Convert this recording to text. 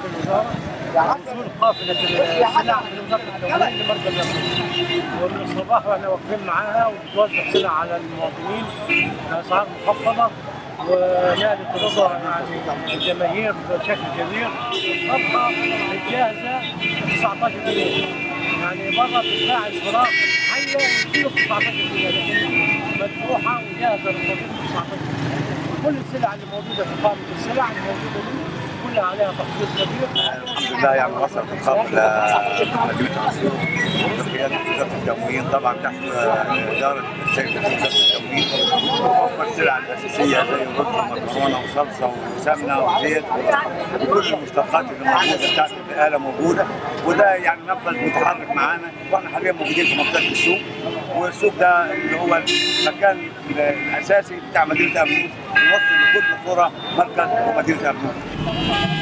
الوزاره وصول قافله السلع من وزاره التموين لمركز الرصيد ومن الصباح واحنا واقفين معاها وبتوزع سلع على المواطنين باسعار مخفضه ونالت رضا يعني الجماهير بشكل كبير الصفقه الجاهزه 19 جنيه يعني بره بتتباع الفراخ الحيه الكيلو ب 19 جنيه لكن مذبوحه وجاهزه للطبيب ب 19 جنيه كل السلع اللي موجوده في قائمه السلع الموجوده دي كلها عليها تخفيض كبير الحمد لله يعني وصلت القافله مدينه الرصيد بقياده وزاره التموين طبعا تحت اداره السيد وزاره التموين وفر السلع الاساسيه زي الرز ومكرونه وصلصه وسمنه وزيت وكل المشتقات اللي موجوده بتاعت البقاله موجوده وده يعني نفذ متحرك معانا واحنا حاليا موجودين في منطقه السوق والسوق ده اللي هو المكان الاساسي بتاع مدينه ابنوس بيوصل لكل قرى مركز ومدينه ابنوس